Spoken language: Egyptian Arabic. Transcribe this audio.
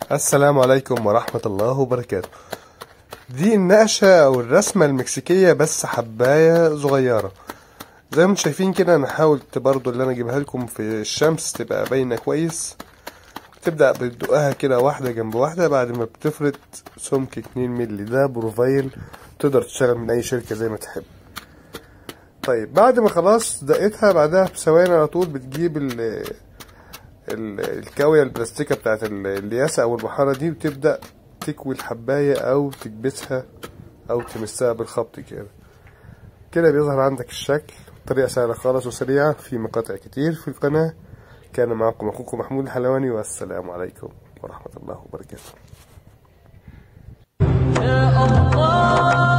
السلام عليكم ورحمة الله وبركاته دي النقشة أو الرسمة المكسيكية بس حباية صغيرة زي ما انتم شايفين كده أنا حاولت برضو اللي أنا أجيبها لكم في الشمس تبقى باينة كويس تبدأ بتدقها كده واحدة جنب واحدة بعد ما بتفرد سمك اتنين مللي ده بروفايل تقدر تشتغل من أي شركة زي ما تحب طيب بعد ما خلاص دقيتها بعدها بثواني على طول بتجيب ال ال- الكاوية البلاستيكة بتاعت ال- الياسة أو البحارة دي وتبدأ تكوي الحباية أو تكبسها أو تمسها بالخبط كده كده بيظهر عندك الشكل طريقة سهلة خالص وسريعة في مقاطع كتير في القناة كان معكم أخوكم محمود الحلواني والسلام عليكم ورحمة الله وبركاته يا الله